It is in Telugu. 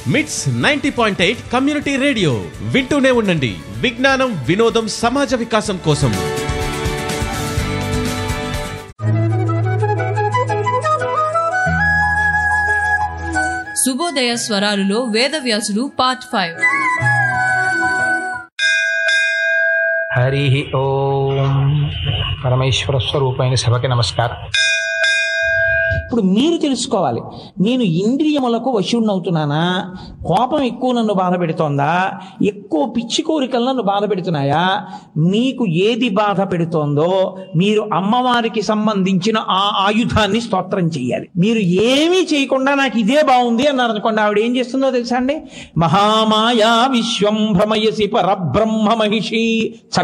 మిట్స్ ninety point eight community radio వింటూనే ఉండండి విజ్ఞానం వినోదం సమాజ వికాసం కోసం శుభోదయ స్వరాలులో వేదవ్యాసుడు పార్ట్ ఫైవ్ హరి ఓం పరమేశ్వర స్వరూపమైన సభకి నమస్కారం ఇప్పుడు మీరు తెలుసుకోవాలి నేను ఇంద్రియములకు వశుణ్ణవుతున్నానా కోపం ఎక్కువ నన్ను బాధ పెడుతోందా ఎక్కువ పిచ్చి కోరికలు నన్ను బాధ పెడుతున్నాయా మీకు ఏది బాధ పెడుతోందో మీరు అమ్మవారికి సంబంధించిన ఆ ఆయుధాన్ని స్తోత్రం చేయాలి మీరు ఏమీ చేయకుండా నాకు ఇదే బాగుంది అన్నారు అనుకోండి ఆవిడ ఏం చేస్తుందో తెలుసా అండి మహామాయా విశ్వం భ్రమయసి పరబ్రహ్మ మహిషి